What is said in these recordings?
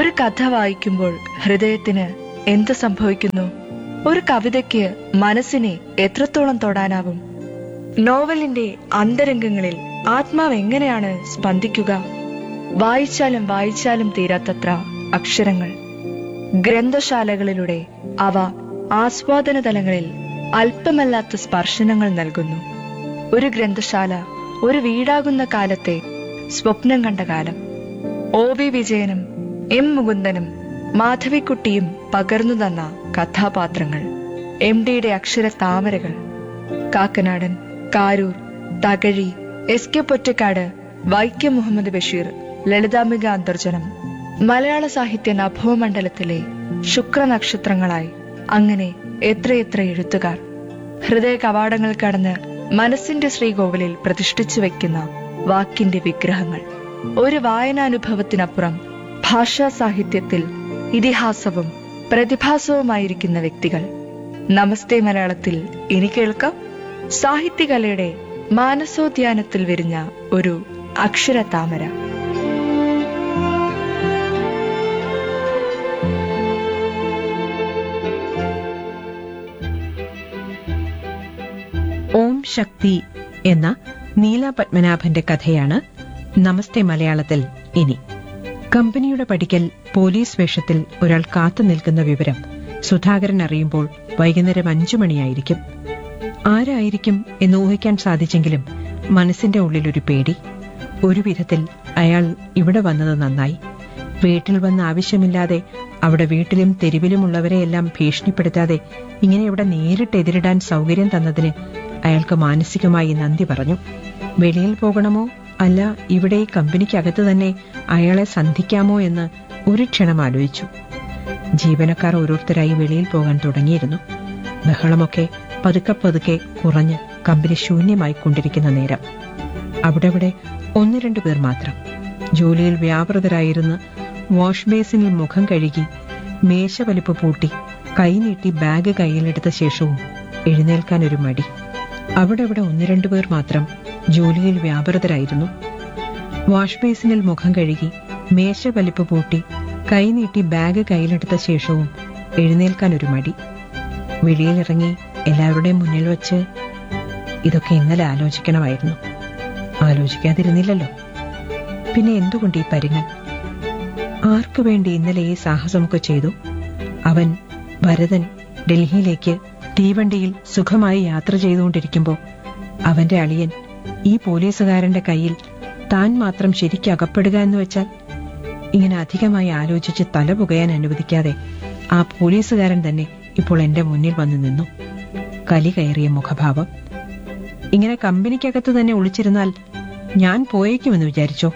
ഒരു കഥ വായിക്കുമ്പോൾ ഹൃദയത്തിന് എന്ത് സംഭവിക്കുന്നു ഒരു കവിതയ്ക്ക് മനസ്സിനെ എത്രത്തോളം തൊടാനാവും നോവലിന്റെ അന്തരംഗങ്ങളിൽ ആത്മാവ് എങ്ങനെയാണ് സ്പന്ദിക്കുക വായിച്ചാലും വായിച്ചാലും തീരാത്തത്ര അക്ഷരങ്ങൾ ഗ്രന്ഥശാലകളിലൂടെ അവ ആസ്വാദന തലങ്ങളിൽ അല്പമല്ലാത്ത സ്പർശനങ്ങൾ നൽകുന്നു ഒരു ഗ്രന്ഥശാല ഒരു വീടാകുന്ന കാലത്തെ സ്വപ്നം കണ്ട കാലം ഒ വി വിജയനും എം മുകുന്ദനും മാധവിക്കുട്ടിയും പകർന്നു തന്ന കഥാപാത്രങ്ങൾ എം ഡിയുടെ അക്ഷര താമരകൾ കാക്കനാടൻ കാരൂർ തകഴി എസ് കെ പൊറ്റക്കാട് വൈക്കം മുഹമ്മദ് ബഷീർ ലളിതാംബിക അന്തർജനം മലയാള സാഹിത്യ നഭോമണ്ഡലത്തിലെ ശുക്രനക്ഷത്രങ്ങളായി അങ്ങനെ എത്രയെത്ര എഴുത്തുകാർ ഹൃദയ കവാടങ്ങൾ കടന്ന് മനസ്സിന്റെ ശ്രീകോവിലിൽ പ്രതിഷ്ഠിച്ചു വെക്കുന്ന വാക്കിന്റെ വിഗ്രഹങ്ങൾ ഒരു വായനാനുഭവത്തിനപ്പുറം ഭാഷാ സാഹിത്യത്തിൽ ഇതിഹാസവും പ്രതിഭാസവുമായിരിക്കുന്ന വ്യക്തികൾ നമസ്തേ മലയാളത്തിൽ ഇനി കേൾക്കാം സാഹിത്യകലയുടെ മാനസോദ്യാനത്തിൽ വിരിഞ്ഞ ഒരു അക്ഷര താമര ഓം ശക്തി എന്ന നീല പത്മനാഭന്റെ കഥയാണ് നമസ്തേ മലയാളത്തിൽ ഇനി കമ്പനിയുടെ പടിക്കൽ പോലീസ് വേഷത്തിൽ ഒരാൾ കാത്തു നിൽക്കുന്ന വിവരം സുധാകരൻ അറിയുമ്പോൾ വൈകുന്നേരം അഞ്ചു മണിയായിരിക്കും ആരായിരിക്കും എന്ന് ഊഹിക്കാൻ സാധിച്ചെങ്കിലും മനസ്സിന്റെ ഉള്ളിലൊരു പേടി ഒരു വിധത്തിൽ അയാൾ ഇവിടെ വന്നത് നന്നായി വീട്ടിൽ വന്ന് ആവശ്യമില്ലാതെ അവിടെ വീട്ടിലും തെരുവിലുമുള്ളവരെയെല്ലാം ഭീഷണിപ്പെടുത്താതെ ഇങ്ങനെ ഇവിടെ നേരിട്ട് എതിരിടാൻ സൗകര്യം തന്നതിന് അയാൾക്ക് മാനസികമായി നന്ദി പറഞ്ഞു വെളിയിൽ പോകണമോ അല്ല ഇവിടെ ഈ കമ്പനിക്കകത്ത് തന്നെ അയാളെ സന്ധിക്കാമോ എന്ന് ഒരു ക്ഷണം ആലോചിച്ചു ജീവനക്കാർ ഓരോരുത്തരായി വെളിയിൽ പോകാൻ തുടങ്ങിയിരുന്നു ബഹളമൊക്കെ പതുക്കെ പതുക്കെ കുറഞ്ഞ് കമ്പനി ശൂന്യമായി കൊണ്ടിരിക്കുന്ന നേരം അവിടെ ഇവിടെ ഒന്ന് രണ്ടു പേർ മാത്രം ജോലിയിൽ വ്യാപൃതരായിരുന്ന് വാഷ് ബേസിനിൽ മുഖം കഴുകി മേശ വലിപ്പ് പൂട്ടി കൈനീട്ടി ബാഗ് കയ്യിലെടുത്ത ശേഷവും എഴുന്നേൽക്കാൻ ഒരു മടി അവിടെ അവിടെ ഒന്ന് രണ്ടു പേർ മാത്രം ജോലിയിൽ വ്യാപൃതരായിരുന്നു വാഷ് ബേസിനിൽ മുഖം കഴുകി മേശ വലിപ്പ് പൂട്ടി കൈനീട്ടി ബാഗ് കയ്യിലെടുത്ത ശേഷവും എഴുന്നേൽക്കാൻ ഒരു മടി വെളിയിലിറങ്ങി എല്ലാവരുടെയും മുന്നിൽ വച്ച് ഇതൊക്കെ ഇന്നലെ ആലോചിക്കണമായിരുന്നു ആലോചിക്കാതിരുന്നില്ലല്ലോ പിന്നെ എന്തുകൊണ്ട് ഈ പരിങ്ങൽ ആർക്കു വേണ്ടി ഇന്നലെ ഈ സാഹസമൊക്കെ ചെയ്തു അവൻ ഭരതൻ ഡൽഹിയിലേക്ക് തീവണ്ടിയിൽ സുഖമായി യാത്ര ചെയ്തുകൊണ്ടിരിക്കുമ്പോൾ അവന്റെ അളിയൻ ഈ പോലീസുകാരന്റെ കയ്യിൽ താൻ മാത്രം ശരിക്കും അകപ്പെടുക എന്ന് വെച്ചാൽ ഇങ്ങനെ അധികമായി ആലോചിച്ച് തല പുകയാൻ അനുവദിക്കാതെ ആ പോലീസുകാരൻ തന്നെ ഇപ്പോൾ എന്റെ മുന്നിൽ വന്നു നിന്നു കലി കയറിയ മുഖഭാവം ഇങ്ങനെ കമ്പനിക്കകത്ത് തന്നെ ഒളിച്ചിരുന്നാൽ ഞാൻ പോയേക്കുമെന്ന് വിചാരിച്ചോ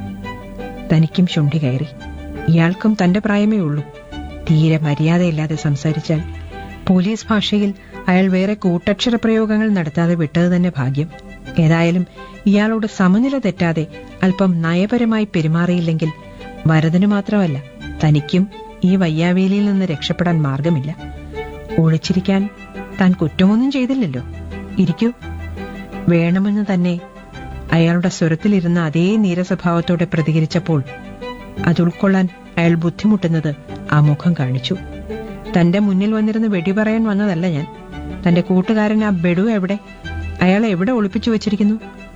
തനിക്കും ശുണ്ഠി കയറി ഇയാൾക്കും തന്റെ പ്രായമേ ഉള്ളൂ തീരെ മര്യാദയില്ലാതെ സംസാരിച്ചാൽ പോലീസ് ഭാഷയിൽ അയാൾ വേറെ കൂട്ടക്ഷര പ്രയോഗങ്ങൾ നടത്താതെ വിട്ടത് തന്നെ ഭാഗ്യം ഏതായാലും ഇയാളോട് സമനില തെറ്റാതെ അല്പം നയപരമായി പെരുമാറിയില്ലെങ്കിൽ വരദന് മാത്രമല്ല തനിക്കും ഈ വയ്യാവേലിയിൽ നിന്ന് രക്ഷപ്പെടാൻ മാർഗമില്ല ഒളിച്ചിരിക്കാൻ താൻ കുറ്റമൊന്നും ചെയ്തില്ലല്ലോ ഇരിക്കൂ വേണമെന്ന് തന്നെ അയാളുടെ സ്വരത്തിലിരുന്ന അതേ നീരസ്വഭാവത്തോടെ പ്രതികരിച്ചപ്പോൾ അത് ഉൾക്കൊള്ളാൻ അയാൾ ബുദ്ധിമുട്ടുന്നത് ആ മുഖം കാണിച്ചു തന്റെ മുന്നിൽ വന്നിരുന്ന് വെടി പറയാൻ വന്നതല്ല ഞാൻ തന്റെ കൂട്ടുകാരൻ ആ ബെഡു എവിടെ അയാളെ എവിടെ ഒളിപ്പിച്ചു വെച്ചിരിക്കുന്നു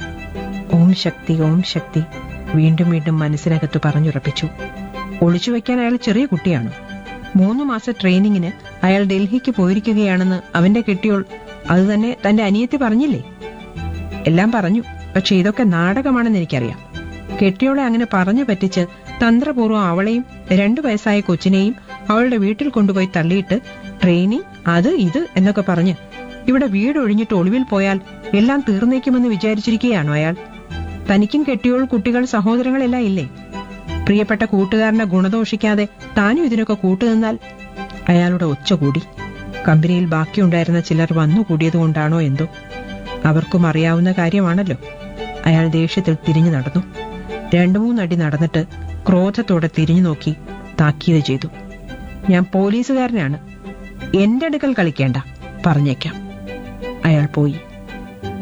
ഓം ശക്തി ഓം ശക്തി വീണ്ടും വീണ്ടും മനസ്സിനകത്ത് പറഞ്ഞുറപ്പിച്ചു ഒളിച്ചു വെക്കാൻ അയാൾ ചെറിയ കുട്ടിയാണ് മൂന്ന് മാസ ട്രെയിനിങ്ങിന് അയാൾ ഡൽഹിക്ക് പോയിരിക്കുകയാണെന്ന് അവന്റെ കെട്ടിയോൾ അത് തന്നെ തന്റെ അനിയത്തി പറഞ്ഞില്ലേ എല്ലാം പറഞ്ഞു പക്ഷെ ഇതൊക്കെ നാടകമാണെന്ന് എനിക്കറിയാം കെട്ടിയോളെ അങ്ങനെ പറഞ്ഞു പറ്റിച്ച് തന്ത്രപൂർവ്വം അവളെയും രണ്ടു വയസ്സായ കൊച്ചിനെയും അവളുടെ വീട്ടിൽ കൊണ്ടുപോയി തള്ളിയിട്ട് ട്രെയിനിങ് അത് ഇത് എന്നൊക്കെ പറഞ്ഞ് ഇവിടെ വീട് ഒഴിഞ്ഞിട്ട് ഒളിവിൽ പോയാൽ എല്ലാം തീർന്നേക്കുമെന്ന് വിചാരിച്ചിരിക്കുകയാണോ അയാൾ തനിക്കും കെട്ടിയോൾ കുട്ടികൾ സഹോദരങ്ങളെല്ലാം ഇല്ലേ പ്രിയപ്പെട്ട കൂട്ടുകാരനെ ഗുണദോഷിക്കാതെ താനും ഇതിനൊക്കെ കൂട്ടുനിന്നാൽ അയാളുടെ ഒച്ച കൂടി കമ്പനിയിൽ ബാക്കിയുണ്ടായിരുന്ന ചിലർ വന്നുകൂടിയതുകൊണ്ടാണോ എന്തോ അവർക്കും അറിയാവുന്ന കാര്യമാണല്ലോ അയാൾ ദേഷ്യത്തിൽ തിരിഞ്ഞു നടന്നു രണ്ടു മൂന്നടി നടന്നിട്ട് ക്രോധത്തോടെ തിരിഞ്ഞു നോക്കി താക്കീത് ചെയ്തു ഞാൻ പോലീസുകാരനാണ് എന്റെ അടുക്കൽ കളിക്കേണ്ട പറഞ്ഞേക്കാം അയാൾ പോയി